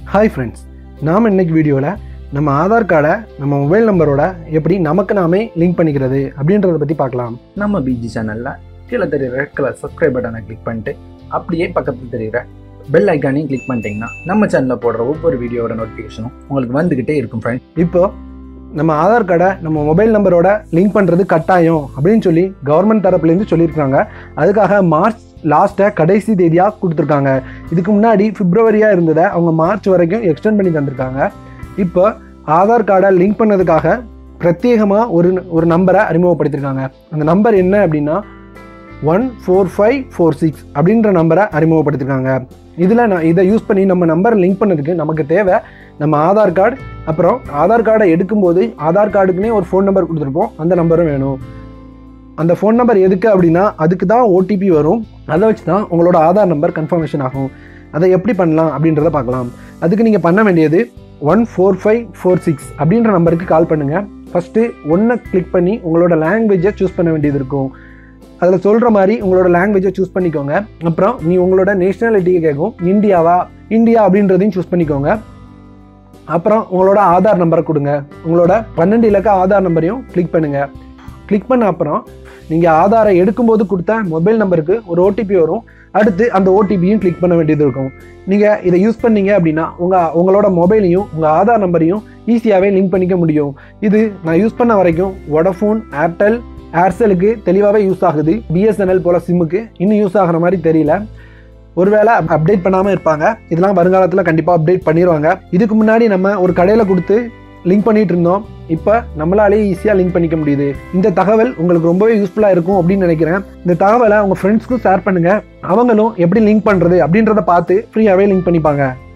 hi friends நாம் இன்னைக்கு வீடியோவில் நம்ம ஆதார் கார்டை நம்ம மொபைல் நம்பரோட எப்படி நமக்கு நாமே லிங்க் பண்ணிக்கிறது அப்படின்றத பற்றி பார்க்கலாம் நம்ம பிஜி சேனலில் கீழே தெரியுற ரெட் கலர் சப்ஸ்கிரைப் பட்டனை கிளிக் பண்ணிட்டு அப்படியே பக்கத்தில் தெரியுற பெல் ஐக்கானையும் கிளிக் பண்ணிட்டீங்கன்னா நம்ம சேனலில் போடுற ஒவ்வொரு வீடியோட நோட்டிஃபிகேஷனும் உங்களுக்கு வந்துக்கிட்டே இருக்கும் ஃப்ரெண்ட் இப்போ நம்ம ஆதார் கார்டை நம்ம மொபைல் நம்பரோட லிங்க் பண்ணுறது கட்டாயம் அப்படின்னு சொல்லி கவர்மெண்ட் தரப்புலேருந்து சொல்லியிருக்காங்க அதுக்காக மார்ச் லாஸ்ட்டை கடைசி தேதியாக கொடுத்துருக்காங்க இதுக்கு முன்னாடி பிப்ரவரியாக இருந்ததை அவங்க மார்ச் வரைக்கும் எக்ஸ்டெண்ட் பண்ணி தந்திருக்காங்க இப்போ ஆதார் கார்டை லிங்க் பண்ணதுக்காக பிரத்யேகமாக ஒரு ஒரு நம்பரை அறிமுகப்படுத்தியிருக்காங்க அந்த நம்பர் என்ன அப்படின்னா one four five four six அப்படின்ற நம்பரை அறிமுகப்படுத்தியிருக்காங்க இதில் நான் இதை யூஸ் பண்ணி நம்ம நம்பரை லிங்க் பண்ணதுக்கு நமக்கு தேவை நம்ம ஆதார் கார்டு அப்புறம் ஆதார் கார்டை எடுக்கும்போது ஆதார் கார்டுக்குனே ஒரு ஃபோன் நம்பர் கொடுத்துருப்போம் அந்த நம்பரும் வேணும் அந்த ஃபோன் நம்பர் எதுக்கு அப்படின்னா அதுக்கு தான் ஓடிபி வரும் அதை வச்சு தான் உங்களோட ஆதார் நம்பர் கன்ஃபர்மேஷன் ஆகும் அதை எப்படி பண்ணலாம் அப்படின்றத பார்க்கலாம் அதுக்கு நீங்கள் பண்ண வேண்டியது one four five four six அப்படின்ற நம்பருக்கு கால் பண்ணுங்கள் ஃபஸ்ட்டு ஒன்றை கிளிக் பண்ணி உங்களோட லாங்குவேஜை சூஸ் பண்ண வேண்டியது இருக்கும் அதில் சொல்கிற மாதிரி உங்களோட லாங்குவேஜை சூஸ் பண்ணிக்கோங்க அப்புறம் நீ உங்களோட நேஷ்னாலிட்டியை கேட்கும் இந்தியாவா இந்தியா அப்படின்றதையும் சூஸ் பண்ணிக்கோங்க அப்புறம் உங்களோட ஆதார் நம்பரை கொடுங்க உங்களோட பன்னெண்டு இலக்க ஆதார் நம்பரையும் கிளிக் பண்ணுங்கள் கிளிக் பண்ண அப்புறம் நீங்கள் ஆதாரை எடுக்கும்போது கொடுத்த மொபைல் நம்பருக்கு ஒரு ஓடிபி வரும் அடுத்து அந்த ஓடிபியும் கிளிக் பண்ண வேண்டியது இருக்கும் நீங்கள் இதை யூஸ் பண்ணீங்க அப்படின்னா உங்கள் உங்களோட மொபைலையும் உங்கள் ஆதார் நம்பரையும் ஈஸியாகவே லிங்க் பண்ணிக்க முடியும் இது நான் யூஸ் பண்ண வரைக்கும் வோடஃபோன் ஏர்டெல் ஏர்செலுக்கு தெளிவாகவே யூஸ் ஆகுது பிஎஸ்என்எல் போல சிம்முக்கு இன்னும் யூஸ் ஆகிற மாதிரி தெரியல ஒருவேளை அப்டேட் பண்ணாமல் இருப்பாங்க இதெல்லாம் வருங்காலத்தில் கண்டிப்பாக அப்டேட் பண்ணிடுவாங்க இதுக்கு முன்னாடி நம்ம ஒரு கடையில் கொடுத்து லிங்க் பண்ணிட்டு இருந்தோம் இப்போ நம்மளாலே ஈஸியாக லிங்க் பண்ணிக்க முடியுது இந்த தகவல் உங்களுக்கு ரொம்பவே யூஸ்ஃபுல்லாக இருக்கும் அப்படின்னு நினைக்கிறேன் இந்த தகவலை உங்கள் ஃப்ரெண்ட்ஸ்க்கும் ஷேர் பண்ணுங்கள் அவங்களும் எப்படி லிங்க் பண்ணுறது அப்படின்றத பார்த்து ஃப்ரீயாகவே லிங்க் பண்ணிப்பாங்க